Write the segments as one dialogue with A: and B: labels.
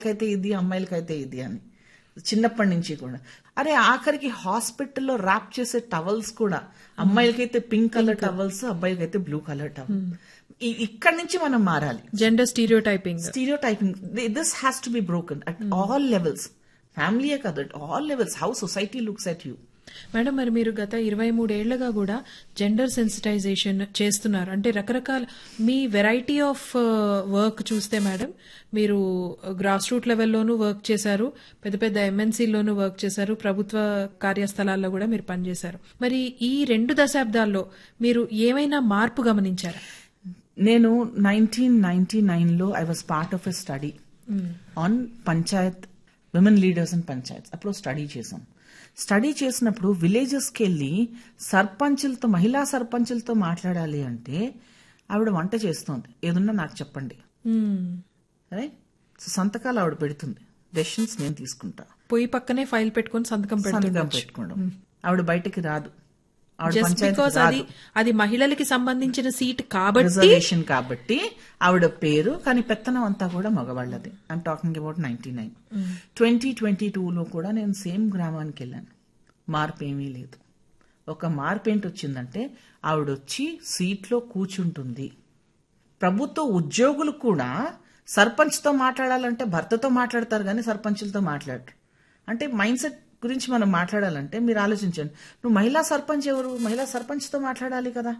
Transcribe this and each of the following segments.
A: అయితే ఇది అమ్మాయిలకైతే ఇది అని చిన్నప్పటి నుంచి కూడా అరే ఆఖరికి హాస్పిటల్లో ర్యాప్ చేసే టవల్స్ కూడా అమ్మాయిలకైతే పింక్ కలర్ టవల్స్ అబ్బాయిలకైతే బ్లూ కలర్ టవల్ ఇక్కడి నుంచి మనం మారాలి
B: gender stereotyping
A: stereotyping this has to be broken at all levels ఫ్యామిలీయే కాదు at all levels how society looks at you
B: madam మరి మీరు గత ఇరవై మూడేళ్లుగా కూడా జెండర్ సెన్సిటైజేషన్ చేస్తున్నారు అంటే రకరకాల మీ వెరైటీ ఆఫ్ వర్క్ చూస్తే మేడం మీరు గ్రాస్ రూట్ లెవెల్లోనూ వర్క్ చేశారు పెద్ద పెద్ద ఎంఎన్సీల్లోనూ వర్క్ చేశారు ప్రభుత్వ కార్యస్థలాల్లో కూడా మీరు పనిచేశారు మరి ఈ రెండు దశాబ్దాల్లో మీరు ఏమైనా మార్పు గమనించారా
A: నేను నైన్టీన్ నైన్టీ నైన్ లో I was part of a study on panchayat women leaders and panchayat అప్పుడు స్టడీ చేసాం స్టడీ చేసినప్పుడు విలేజెస్కి వెళ్ళి సర్పంచులతో మహిళా సర్పంచులతో మాట్లాడాలి అంటే ఆవిడ వంట చేస్తోంది ఏదున్నా నాకు చెప్పండి
B: మ్మ్.
A: రైట్ సో సంతకాలు ఆవిడ పెడుతుంది డెసిషన్స్ నేను తీసుకుంటా
B: పొయ్యి పక్కనే ఫైల్ పెట్టుకొని సంతకం
A: సంతకం
B: పెడుతుంది
A: పెట్టుకోవడం ఆవిడ బయటికి రాదు ఆవిడ
B: జస్ట్
A: పంచాయతీ
B: బికాస్ అది
A: రాదు
B: అది మహిళలకి సంబంధించిన సీట్ కాబట్టి
A: రిజర్వేషన్ కాబట్టి ఆవిడ పేరు కానీ పెత్తనం అంతా కూడా మగవాళ్ళది I'm talking about ninety nine twenty twenty టూలో కూడా నేను సేమ్ గ్రామానికి వెళ్ళాను మార్పు ఏమీ లేదు ఒక మార్పు ఏంటి వచ్చిందంటే ఆవిడ వచ్చి సీట్లో కూర్చుంటుంది ప్రభుత్వ ఉద్యోగులు కూడా సర్పంచ్తో మాట్లాడాలంటే భర్తతో మాట్లాడతారు కానీ సర్పంచులతో మాట్లాడరు అంటే మైండ్ సెట్ గురించి మనం మాట్లాడాలంటే మీరు ఆలోచించండి నువ్వు మహిళా సర్పంచ్ ఎవరు మహిళా సర్పంచ్తో మాట్లాడాలి కదా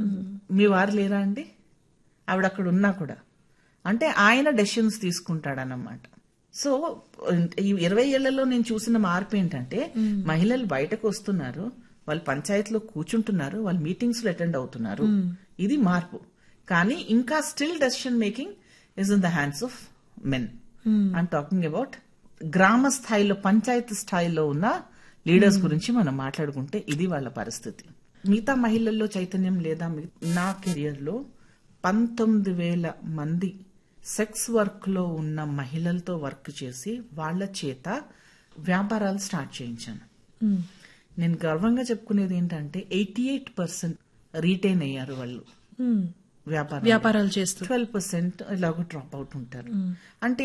A: మీ వారు లేరా అండి ఆవిడ అక్కడ ఉన్నా కూడా అంటే ఆయన డెసిషన్స్ తీసుకుంటాడన్నమాట సో ఈ ఇరవై ఏళ్లలో నేను చూసిన మార్పు ఏంటంటే మహిళలు బయటకు వస్తున్నారు వాళ్ళు పంచాయతీలో కూర్చుంటున్నారు వాళ్ళు మీటింగ్స్ లో అటెండ్ అవుతున్నారు ఇది మార్పు కానీ ఇంకా still decision making is in the hands of men I'm talking about గ్రామ స్థాయిలో పంచాయతీ స్థాయిలో ఉన్న లీడర్స్ గురించి మనం మాట్లాడుకుంటే ఇది వాళ్ళ పరిస్థితి మిగతా మహిళల్లో చైతన్యం లేదా మీ- నా కెరియర్ లో పంతొమ్మిది వేల మంది సెక్స్ వర్క్ లో ఉన్న మహిళలతో వర్క్ చేసి వాళ్ళ చేత వ్యాపారాలు స్టార్ట్ చేయించాను
B: మ్మ్.
A: నేను గర్వంగా చెప్పుకునేది ఏంటంటే ఎయిటీ ఎయిట్ పర్సెంట్ రీటైన్ అయ్యారు వాళ్ళు
B: మ్మ్.
A: వ్యాపారం
B: వ్యాపారాలు చేస్తూ
A: ట్వెల్వ్ పర్సెంట్ ఇలాగ డ్రాప్ అవుట్ ఉంటారు అంటే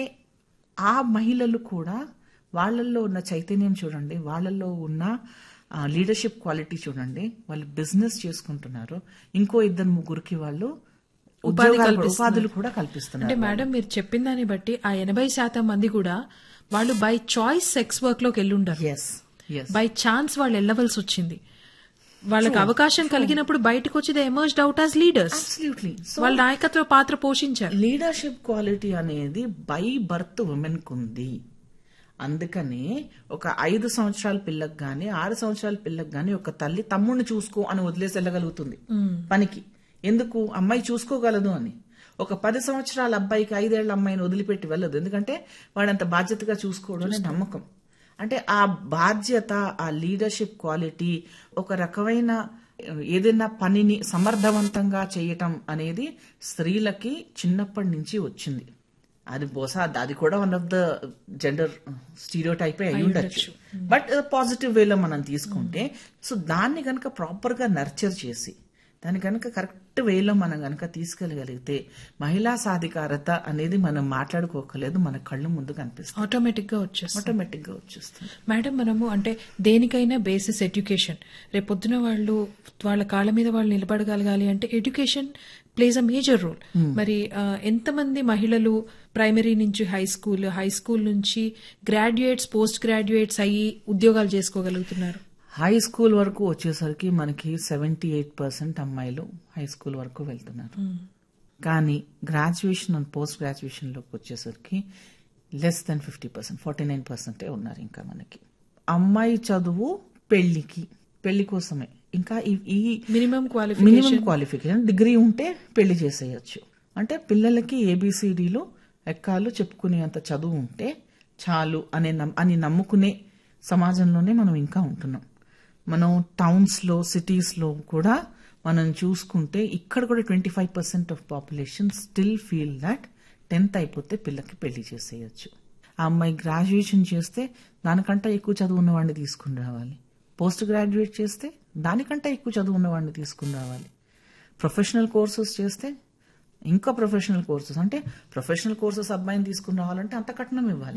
A: ఆ మహిళలు కూడా వాళ్ళల్లో ఉన్న చైతన్యం చూడండి వాళ్ళల్లో ఉన్న లీడర్షిప్ క్వాలిటీ చూడండి వాళ్ళు బిజినెస్ చేసుకుంటున్నారు ఇంకో ఇద్దరు ముగ్గురికి వాళ్ళు ఉద్యోగాలు కూడా- ఉపాధులు కూడా కల్పిస్తున్నారు
B: అంటే మేడం మీరు చెప్పిన దాన్ని బట్టి ఆ ఎనభై శాతం మంది కూడా వాళ్ళు బై చాయిస్ సెక్స్ వర్క్ లోకి వెళ్ళుండారు
A: ఎస్ ఎస్
B: బై ఛాన్స్ వాళ్ళు వెళ్ళవలసి వచ్చింది వాళ్ళకి అవకాశం కలిగినప్పుడు బయటకు వచ్చి they emerged out as leaders
A: absolutely so
B: వాళ్ళ నాయకత్వ పాత్ర పోషించారు
A: లీడర్షిప్ క్వాలిటీ అనేది బై బర్త్ ఉమెన్ కుంది అందుకని ఒక ఐదు సంవత్సరాల పిల్లకు గాని ఆరు సంవత్సరాల పిల్లకు గాని ఒక తల్లి తమ్ముడిని చూసుకో అని వదిలేసి వెళ్ళగలుగుతుంది పనికి ఎందుకు అమ్మాయి చూసుకోగలదు అని ఒక పది సంవత్సరాల అబ్బాయికి ఐదేళ్ల అమ్మాయిని వదిలిపెట్టి వెళ్ళదు ఎందుకంటే వాడంత బాధ్యతగా చూసుకోవడం అనే నమ్మకం అంటే ఆ బాధ్యత ఆ లీడర్షిప్ క్వాలిటీ ఒక రకమైన ఏదైనా పనిని సమర్థవంతంగా చేయటం అనేది స్త్రీలకి చిన్నప్పటి నుంచి వచ్చింది అది బహుశా అది కూడా one of the gender stereotype అయి ఉండొచ్చు బట్ పాజిటివ్ వేలో మనం తీసుకుంటే సో దాన్ని కనుక ప్రాపర్ గా నర్చర్ చేసి దాన్ని కనుక కరెక్ట్ వేలో మనం కనుక తీసుకెళ్ళగలిగితే మహిళా సాధికారత అనేది మనం మాట్లాడుకోకలేదు మన కళ్ళు ముందు కనిపిస్తుంది
B: ఆటోమేటిక్ గా వచ్చేస్తుంది
A: ఆటోమేటిక్ గా వచ్చేస్తుంది
B: మేడం మనము అంటే దేనికైనా బేసిస్ ఎడ్యుకేషన్ రేపొద్దున వాళ్ళు వాళ్ళ కాళ్ళ మీద వాళ్ళు నిలబడగలగాలి అంటే education plays a major role మరి ఆ, ఎంతమంది మహిళలు ప్రైమరీ నుంచి హై స్కూల్ హై స్కూల్ నుంచి గ్రాడ్యుయేట్స్ పోస్ట్ గ్రాడ్యుయేట్స్ అయ్యి ఉద్యోగాలు చేసుకోగలుగుతున్నారు
A: హై స్కూల్ వరకు వచ్చేసరికి మనకి సెవెంటీ ఎయిట్ పర్సెంట్ అమ్మాయిలు హై స్కూల్ వరకు వెళ్తున్నారు కానీ గ్రాడ్యుయేషన్ అండ్ పోస్ట్ గ్రాడ్యుయేషన్ లోకి వచ్చేసరికి less then fifty percent forty nine పర్సెంటే ఉన్నారు ఇంకా మనకి అమ్మాయి చదువు పెళ్లికి పెళ్లి కోసమే ఇంకా ఈ- ఈ
B: minimum
A: minimum
B: qualification
A: qualification degree ఉంటే పెళ్లి చేసేయచ్చు అంటే పిల్లలకి ఏబిసిడీలు ఎక్కాలు చెప్పుకునేంత చదువు ఉంటే చాలు అనే నమ్- అని నమ్ముకునే సమాజంలోనే మనం ఇంకా ఉంటున్నాం మనం టౌన్స్ లో సిటీస్ లో కూడా మనం చూసుకుంటే ఇక్కడ కూడా twenty five percent of population still feel that tenth అయిపోతే పిల్లకి పెళ్లి చేసేయచ్చు ఆ అమ్మాయి గ్రాడ్యుయేషన్ చేస్తే దానికంటే ఎక్కువ చదువు ఉన్నవాడిని తీసుకుని రావాలి పోస్ట్ గ్రాడ్యుయేట్ చేస్తే దానికంటే ఎక్కువ చదువు ఉన్నవాడిని తీసుకుని రావాలి ప్రొఫెషనల్ కోర్సెస్ చేస్తే ఇంకా ప్రొఫెషనల్ కోర్సెస్ అంటే ప్రొఫెషనల్ కోర్సెస్ అబ్బాయిని తీసుకుని రావాలంటే అంత కట్నం ఇవ్వాలి